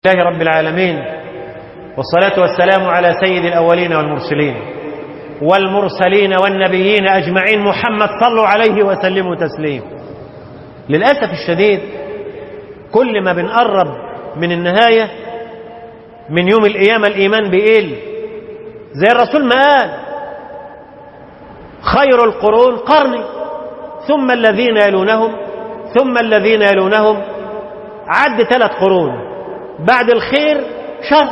الله رب العالمين والصلاة والسلام على سيد الأولين والمرسلين والمرسلين والنبيين أجمعين محمد صلوا عليه وسلموا تسليم للأسف الشديد كل ما بنقرب من النهاية من يوم القيامة الإيمان بيقل زي الرسول ما قال خير القرون قرني ثم الذين يلونهم ثم الذين يلونهم عد ثلاث قرون بعد الخير شر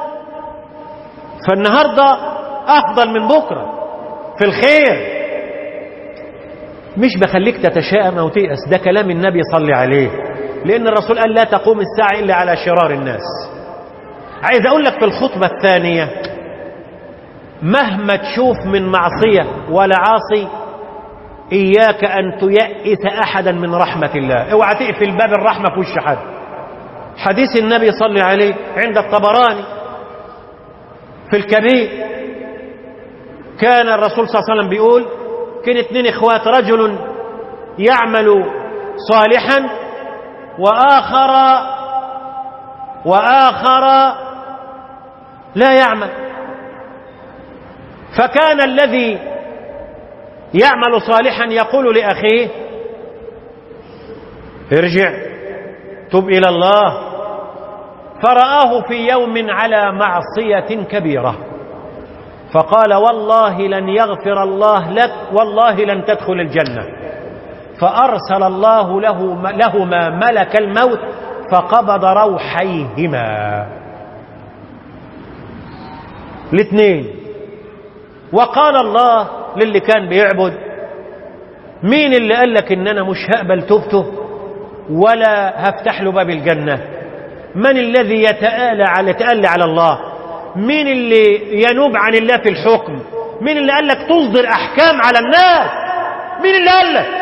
فالنهاردة أفضل من بكرة في الخير مش بخليك تتشائم أو تيأس ده كلام النبي صلى عليه لأن الرسول قال لا تقوم الساعة إلا على شرار الناس عايز أقول لك في الخطبة الثانية مهما تشوف من معصية ولا عاصي إياك أن تيأس أحدا من رحمة الله اوعى تقفل باب الرحمة في وش حد حديث النبي صلى عليه عند الطبراني في الكبير كان الرسول صلى الله عليه وسلم بيقول كان اتنين اخوات رجل يعمل صالحا وآخر وآخر لا يعمل فكان الذي يعمل صالحا يقول لأخيه ارجع تب إلى الله فرآه في يوم على معصية كبيرة فقال والله لن يغفر الله لك والله لن تدخل الجنة فأرسل الله له لهما ملك الموت فقبض روحيهما الاثنين وقال الله للي كان بيعبد مين اللي قال لك ان انا مش هقبل توبته ولا هفتح له باب الجنة من الذي يتآلى على يتألى على الله مين اللي ينوب عن الله في الحكم مين اللي قال لك تصدر أحكام على الناس مين اللي قال لك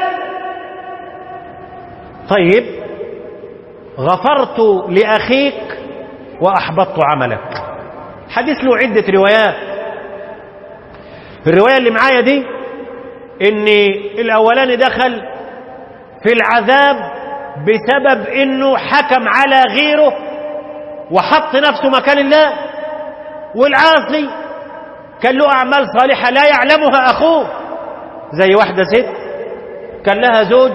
طيب غفرت لأخيك وأحبطت عملك حديث له عدة روايات الرواية اللي معايا دي ان الاولاني دخل في العذاب بسبب انه حكم على غيره وحط نفسه مكان الله والعاصي كان له اعمال صالحه لا يعلمها اخوه زي واحده ست كان لها زوج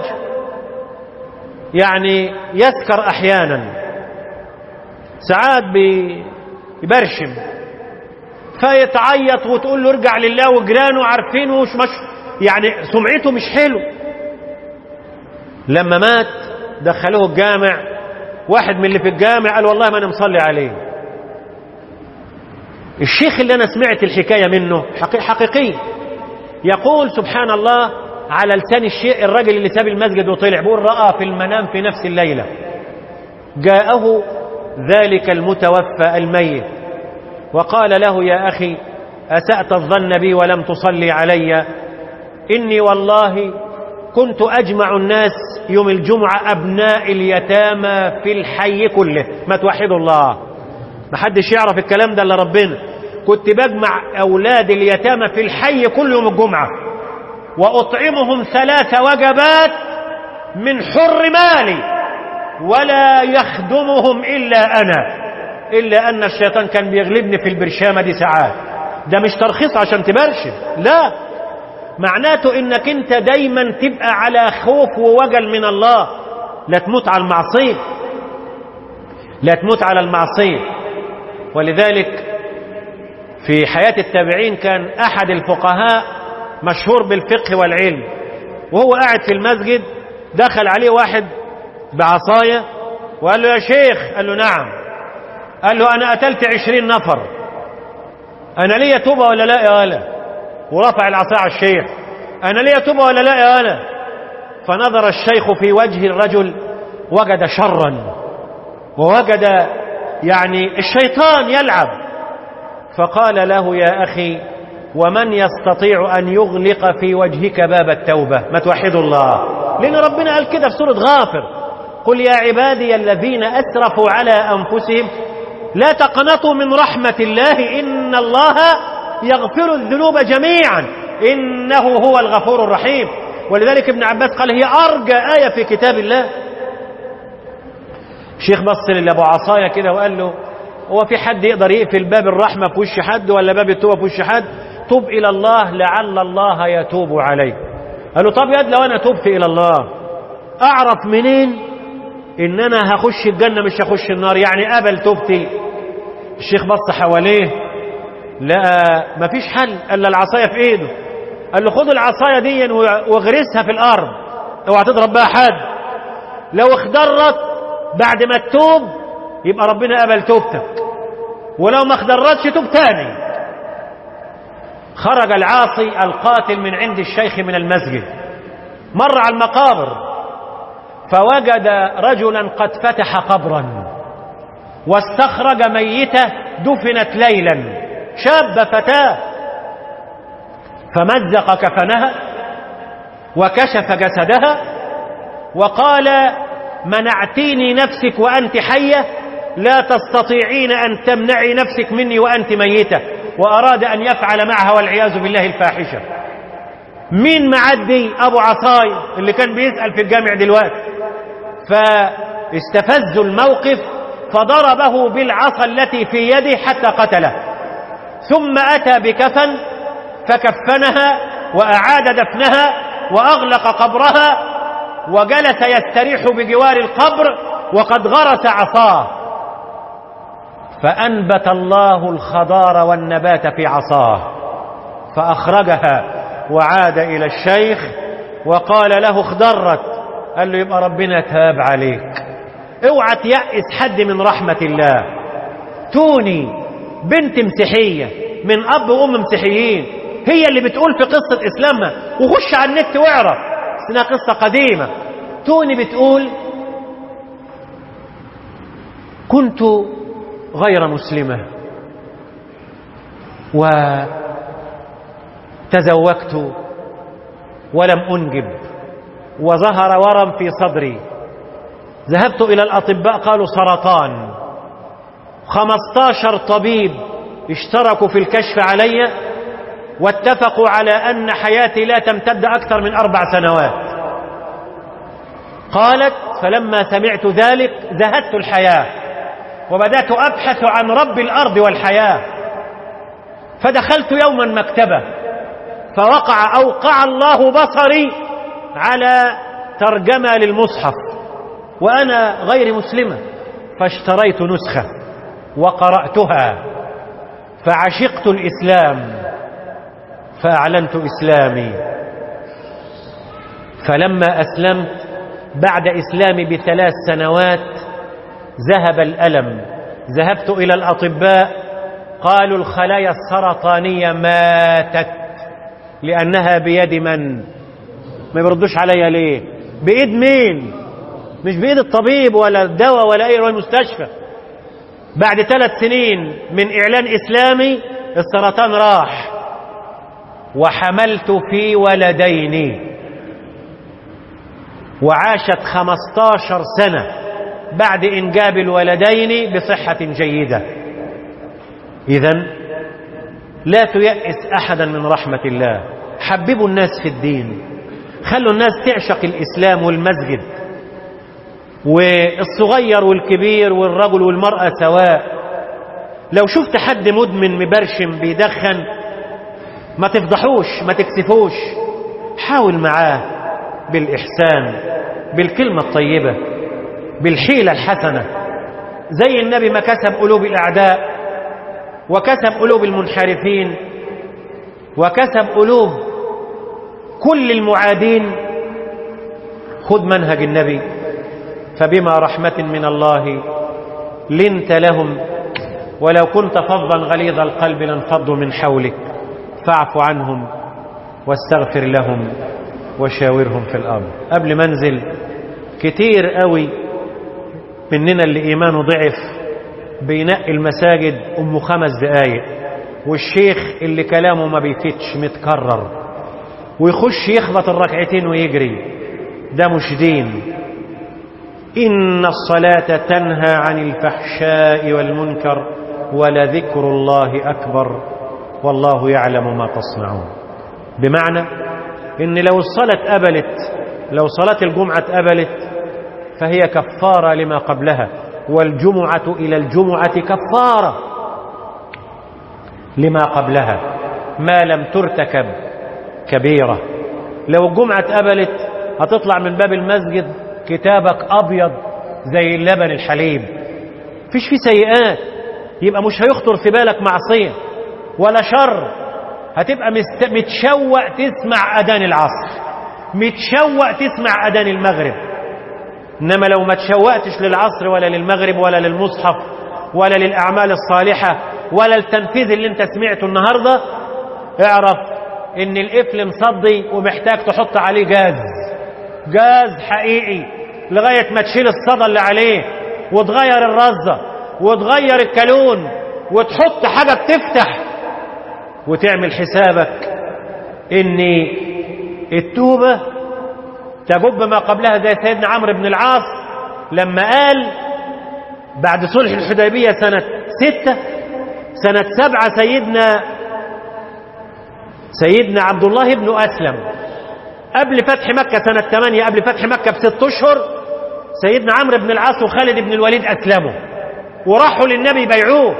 يعني يسكر احيانا ساعات بيبرشم فيتعيط وتقول له ارجع لله وجيرانه عارفينه مش مش يعني سمعته مش حلو لما مات دخلوه الجامع واحد من اللي في الجامع قال والله ما انا مصلي عليه الشيخ اللي انا سمعت الحكايه منه حقيقي يقول سبحان الله على لسان الشيء الراجل اللي ساب المسجد وطلع بيقول راى في المنام في نفس الليله جاءه ذلك المتوفى الميت وقال له يا اخي اسات الظن بي ولم تصلي علي اني والله كنت أجمع الناس يوم الجمعة أبناء اليتامى في الحي كله ما توحدوا الله ما حدش يعرف الكلام ده إلا ربنا كنت بجمع أولاد اليتامى في الحي كل يوم الجمعة وأطعمهم ثلاث وجبات من حر مالي ولا يخدمهم إلا أنا إلا أن الشيطان كان بيغلبني في البرشامة دي ساعات ده مش ترخيص عشان تبرشم لا معناته انك انت دايما تبقى على خوف ووجل من الله لا تموت على المعصية لا تموت على المعصية ولذلك في حياة التابعين كان أحد الفقهاء مشهور بالفقه والعلم وهو قاعد في المسجد دخل عليه واحد بعصاية وقال له يا شيخ قال له نعم قال له أنا قتلت عشرين نفر أنا ليا توبة ولا لا يا ولا ورفع العصا على الشيخ أنا لي توبة ولا لا يا أنا فنظر الشيخ في وجه الرجل وجد شرا ووجد يعني الشيطان يلعب فقال له يا أخي ومن يستطيع أن يغلق في وجهك باب التوبة ما توحدوا الله لأن ربنا قال كده في سورة غافر قل يا عبادي الذين أسرفوا على أنفسهم لا تقنطوا من رحمة الله إن الله يغفر الذنوب جميعا إنه هو الغفور الرحيم ولذلك ابن عباس قال هي أرجى آية في كتاب الله الشيخ بص لابو عصايه كده وقال له هو في حد يقدر يقفل باب الرحمه في وش حد ولا باب التوبه في وش حد توب الى الله لعل الله يتوب عليك قال له طب يد لو انا تبت الى الله اعرف منين ان انا هخش الجنه مش هخش النار يعني قبل توبتي الشيخ بص حواليه لقى مفيش حل الا العصايه في ايده قال له خد العصايه دي واغرسها في الارض اوعى تضرب بها حد لو اخضرت بعد ما تتوب يبقى ربنا قبل توبتك ولو ما اخضرتش توب تاني خرج العاصي القاتل من عند الشيخ من المسجد مر على المقابر فوجد رجلا قد فتح قبرا واستخرج ميته دفنت ليلا شاب فتاه فمزق كفنها وكشف جسدها وقال منعتيني نفسك وأنت حية لا تستطيعين أن تمنعي نفسك مني وأنت ميتة وأراد أن يفعل معها والعياذ بالله الفاحشة مين معدي أبو عصاي اللي كان بيسأل في الجامع دلوقتي فاستفزوا الموقف فضربه بالعصا التي في يده حتى قتله ثم أتى بكفن فكفنها وأعاد دفنها وأغلق قبرها وجلس يستريح بجوار القبر وقد غرس عصاه فأنبت الله الخضار والنبات في عصاه فأخرجها وعاد إلى الشيخ وقال له اخضرت قال له يبقى ربنا تاب عليك اوعى تيأس حد من رحمة الله توني بنت مسيحية من أب وأم مسيحيين هي اللي بتقول في قصة إسلامها وخش على النت واعرف إنها قصة قديمة توني بتقول كنت غير مسلمة وتزوجت ولم أنجب وظهر ورم في صدري ذهبت إلى الأطباء قالوا سرطان خمستاشر طبيب اشتركوا في الكشف علي واتفقوا على أن حياتي لا تمتد أكثر من أربع سنوات قالت فلما سمعت ذلك زهدت الحياة وبدأت أبحث عن رب الأرض والحياة فدخلت يوما مكتبة فوقع أوقع الله بصري على ترجمة للمصحف وأنا غير مسلمة فاشتريت نسخة وقرأتها فعشقت الإسلام فأعلنت إسلامي فلما أسلمت بعد إسلامي بثلاث سنوات ذهب الألم ذهبت إلى الأطباء قالوا الخلايا السرطانية ماتت لأنها بيد من ما يردوش عليا ليه بإيد مين مش بإيد الطبيب ولا الدواء ولا أي المستشفى بعد ثلاث سنين من إعلان إسلامي السرطان راح وحملت في ولدين وعاشت خمستاشر سنة بعد إنجاب الولدين بصحة جيدة إذا لا تيأس أحدا من رحمة الله حببوا الناس في الدين خلوا الناس تعشق الإسلام والمسجد والصغير والكبير والرجل والمرأة سواء لو شفت حد مدمن مبرشم بيدخن ما تفضحوش ما تكسفوش حاول معاه بالإحسان بالكلمة الطيبة بالحيلة الحسنة زي النبي ما كسب قلوب الأعداء وكسب قلوب المنحرفين وكسب قلوب كل المعادين خذ منهج النبي فبما رحمة من الله لنت لهم ولو كنت فظا غليظ القلب لانفضوا من حولك فاعف عنهم واستغفر لهم وشاورهم في الأمر قبل ما انزل كتير قوي مننا اللي إيمانه ضعف بينقي المساجد أم خمس دقايق والشيخ اللي كلامه ما بيفتش متكرر ويخش يخبط الركعتين ويجري ده مش دين إن الصلاة تنهى عن الفحشاء والمنكر ولذكر الله أكبر والله يعلم ما تصنعون بمعنى إن لو الصلاة اتقبلت لو صلاة الجمعة اتقبلت فهي كفارة لما قبلها والجمعة إلى الجمعة كفارة لما قبلها ما لم ترتكب كبيرة لو الجمعة اتقبلت هتطلع من باب المسجد كتابك أبيض زي اللبن الحليب فيش فيه سيئات يبقى مش هيخطر في بالك معصية ولا شر هتبقى مست... متشوق تسمع أذان العصر متشوق تسمع أذان المغرب إنما لو ما تشوقتش للعصر ولا للمغرب ولا للمصحف ولا للأعمال الصالحة ولا التنفيذ اللي انت سمعته النهاردة اعرف ان القفل مصدي ومحتاج تحط عليه جاز جاز حقيقي لغاية ما تشيل الصدى اللي عليه وتغير الرزة وتغير الكالون وتحط حاجة بتفتح وتعمل حسابك ان التوبة تجب ما قبلها زي سيدنا عمرو بن العاص لما قال بعد صلح الحديبية سنة ستة سنة سبعة سيدنا سيدنا عبد الله بن أسلم قبل فتح مكة سنة ثمانية قبل فتح مكة بست أشهر سيدنا عمرو بن العاص وخالد بن الوليد أسلموا وراحوا للنبي بيعوه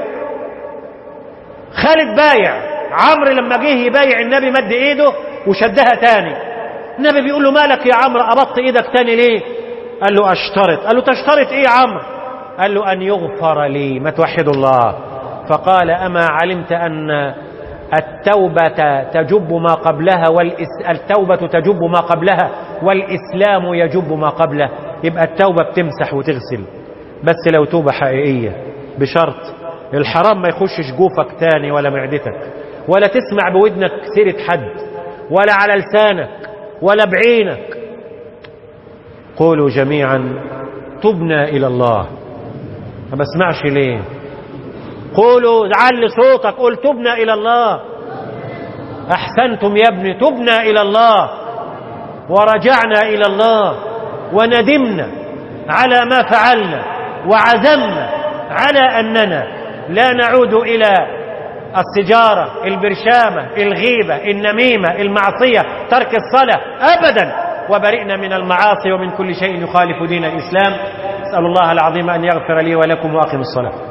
خالد بايع عمرو لما جه يبايع النبي مد ايده وشدها تاني النبي بيقول له مالك يا عمرو قبضت ايدك تاني ليه قال له اشترط قال له تشترط ايه يا عمرو قال له ان يغفر لي ما توحد الله فقال اما علمت ان التوبة تجب ما قبلها والإس... التوبة تجب ما قبلها والإسلام يجب ما قبله يبقى التوبة بتمسح وتغسل بس لو توبة حقيقية بشرط الحرام ما يخشش جوفك تاني ولا معدتك ولا تسمع بودنك سيرة حد ولا على لسانك ولا بعينك قولوا جميعا تبنا إلى الله ما بسمعش ليه قولوا علي صوتك قول تبنا إلى الله أحسنتم يا ابني تبنا إلى الله ورجعنا إلى الله وندمنا على ما فعلنا وعزمنا على أننا لا نعود إلى السجارة البرشامة الغيبة النميمة المعصية ترك الصلاة أبدا وبرئنا من المعاصي ومن كل شيء يخالف دين الإسلام أسأل الله العظيم أن يغفر لي ولكم وأقم الصلاة